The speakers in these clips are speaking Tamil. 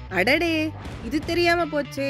அடடே இது தெரியாம போச்சே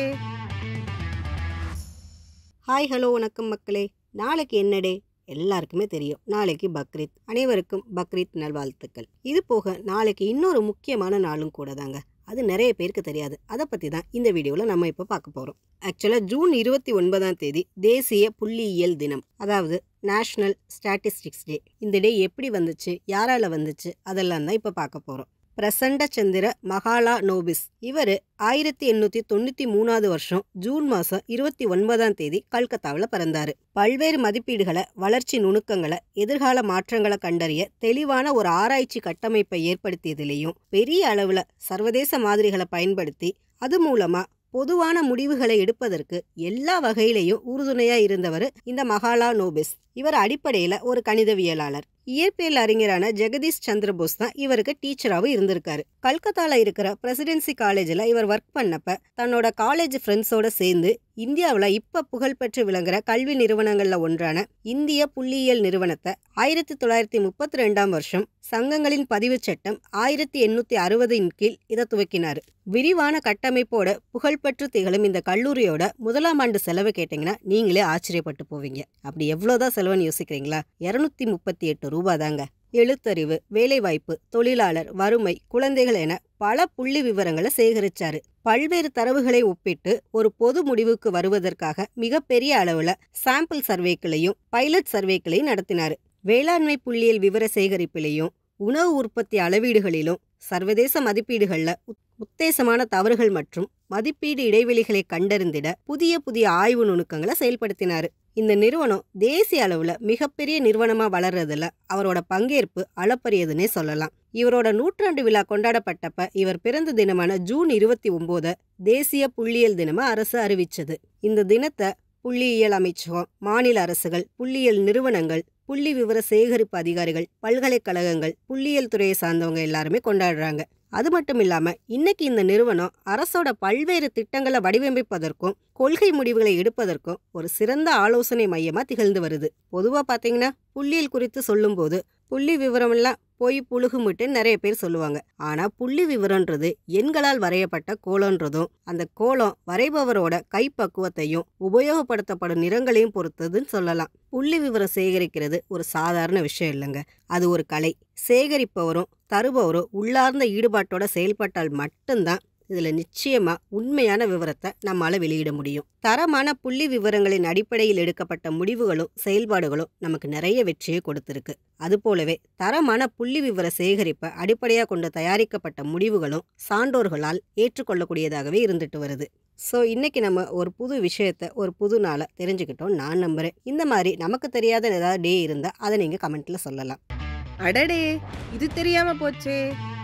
ஹாய் ஹலோ வணக்கம் மக்களே நாளைக்கு என்ன டே எல்லாருக்குமே தெரியும் நாளைக்கு பக்ரீத் அனைவருக்கும் பக்ரீத் நல்வாழ்த்துக்கள் இது போக நாளைக்கு இன்னொரு முக்கியமான நாளும் கூட தாங்க அது நிறைய பேருக்கு தெரியாது அதை பற்றி தான் இந்த வீடியோவில் நம்ம இப்போ பார்க்க போகிறோம் ஆக்சுவலாக ஜூன் இருபத்தி ஒன்பதாம் தேதி தேசிய புள்ளியியல் தினம் அதாவது நேஷ்னல் ஸ்டாட்டிஸ்டிக்ஸ் டே இந்த டே எப்படி வந்துச்சு யாரால வந்துச்சு அதெல்லாம் தான் இப்போ பார்க்க போகிறோம் பிரசண்ட சந்திர மகாலா நோபிஸ் இவர் ஆயிரத்தி எண்ணூற்றி தொண்ணூற்றி மூணாவது வருஷம் ஜூன் மாதம் இருபத்தி ஒன்பதாம் தேதி கல்கத்தாவில் பிறந்தாரு பல்வேறு மதிப்பீடுகளை வளர்ச்சி நுணுக்கங்களை எதிர்கால மாற்றங்களை கண்டறிய தெளிவான ஒரு ஆராய்ச்சி கட்டமைப்பை ஏற்படுத்தியதிலேயும் பெரிய அளவில் சர்வதேச மாதிரிகளை பயன்படுத்தி அது மூலமா பொதுவான முடிவுகளை எடுப்பதற்கு எல்லா வகையிலையும் உறுதுணையா இருந்தவர் இந்த மகாலா நோபிஸ் இவர் அடிப்படையில ஒரு கணிதவியலாளர் இயற்பியல் அறிஞரான ஜெகதீஷ் சந்திரபோஸ் தான் இவருக்கு டீச்சராகவும் இருந்திருக்காரு கல்கத்தால இருக்கிற பிரசிடென்சி காலேஜில் இவர் ஒர்க் பண்ணப்ப தன்னோட காலேஜ் ஃப்ரெண்ட்ஸோட சேர்ந்து இந்தியாவில் இப்போ புகழ்பெற்று விளங்குற கல்வி நிறுவனங்களில் ஒன்றான இந்திய புள்ளியியல் நிறுவனத்தை ஆயிரத்தி தொள்ளாயிரத்தி முப்பத்தி ரெண்டாம் வருஷம் சங்கங்களின் பதிவுச் சட்டம் ஆயிரத்தி எண்ணூற்றி அறுபதின் கீழ் இதை துவக்கினார் விரிவான கட்டமைப்போட புகழ்பெற்று திகழும் இந்த கல்லூரியோட முதலாம் ஆண்டு செலவு கேட்டிங்கன்னா நீங்களே ஆச்சரியப்பட்டு போவீங்க அப்படி எவ்வளோதான் செலவுன்னு யோசிக்கிறீங்களா இரநூத்தி முப்பத்தி எட்டு ரூபா தாங்க எழுத்தறிவு வேலைவாய்ப்பு தொழிலாளர் வறுமை குழந்தைகள் என பல புள்ளி விவரங்களை சேகரிச்சாரு பல்வேறு தரவுகளை ஒப்பிட்டு ஒரு பொது முடிவுக்கு வருவதற்காக மிகப்பெரிய அளவுல சாம்பிள் சர்வேக்களையும் பைலட் சர்வேக்களையும் நடத்தினாரு வேளாண்மை புள்ளியியல் விவர சேகரிப்பிலையும் உணவு உற்பத்தி அளவீடுகளிலும் சர்வதேச மதிப்பீடுகள்ல உத்- உத்தேசமான தவறுகள் மற்றும் மதிப்பீடு இடைவெளிகளை கண்டறிந்திட புதிய புதிய ஆய்வு நுணுக்கங்களை செயல்படுத்தினாரு இந்த நிறுவனம் தேசிய அளவுல மிகப்பெரிய நிறுவனமா வளர்றதுல அவரோட பங்கேற்பு அளப்பரியதுன்னே சொல்லலாம் இவரோட நூற்றாண்டு விழா கொண்டாடப்பட்டப்ப இவர் பிறந்த தினமான ஜூன் இருபத்தி ஒன்பது தேசிய புள்ளியியல் தினமா அரசு அறிவிச்சது இந்த தினத்தை புள்ளியியல் அமைச்சகம் மாநில அரசுகள் புள்ளியியல் நிறுவனங்கள் புள்ளி விவர சேகரிப்பு அதிகாரிகள் பல்கலைக்கழகங்கள் புள்ளியியல் துறையை சார்ந்தவங்க எல்லாருமே கொண்டாடுறாங்க அது மட்டும் இல்லாம இன்னைக்கு இந்த நிறுவனம் அரசோட பல்வேறு திட்டங்களை வடிவமைப்பதற்கும் கொள்கை முடிவுகளை எடுப்பதற்கும் ஒரு சிறந்த ஆலோசனை மையமா திகழ்ந்து வருது பொதுவா பாத்தீங்கன்னா புள்ளியியல் குறித்து சொல்லும்போது புள்ளி விவரமெல்லாம் போய் புழுகுமிட்டு நிறைய பேர் சொல்லுவாங்க ஆனா புள்ளி விவரம்ன்றது எண்களால் வரையப்பட்ட கோலம்ன்றதும் அந்த கோலம் வரைபவரோட கைப்பக்குவத்தையும் உபயோகப்படுத்தப்படும் நிறங்களையும் பொறுத்ததுன்னு சொல்லலாம் புள்ளி விவரம் சேகரிக்கிறது ஒரு சாதாரண விஷயம் இல்லைங்க அது ஒரு கலை சேகரிப்பவரும் தருபவரும் உள்ளார்ந்த ஈடுபாட்டோட செயல்பட்டால் மட்டும்தான் இதுல நிச்சயமா உண்மையான விவரத்தை நம்மால வெளியிட முடியும் தரமான புள்ளி விவரங்களின் அடிப்படையில் எடுக்கப்பட்ட முடிவுகளும் செயல்பாடுகளும் நமக்கு நிறைய வெற்றியை கொடுத்திருக்கு அதுபோலவே தரமான புள்ளி விவர சேகரிப்பை அடிப்படையாக கொண்டு தயாரிக்கப்பட்ட முடிவுகளும் சான்றோர்களால் ஏற்றுக்கொள்ளக்கூடியதாகவே இருந்துட்டு வருது ஸோ இன்னைக்கு நம்ம ஒரு புது விஷயத்த ஒரு புது நாளை தெரிஞ்சுக்கிட்டோம் நான் நம்புறேன் இந்த மாதிரி நமக்கு தெரியாத ஏதாவது டே இருந்தால் அதை நீங்கள் கமெண்ட்ல சொல்லலாம் அடடே இது தெரியாம போச்சே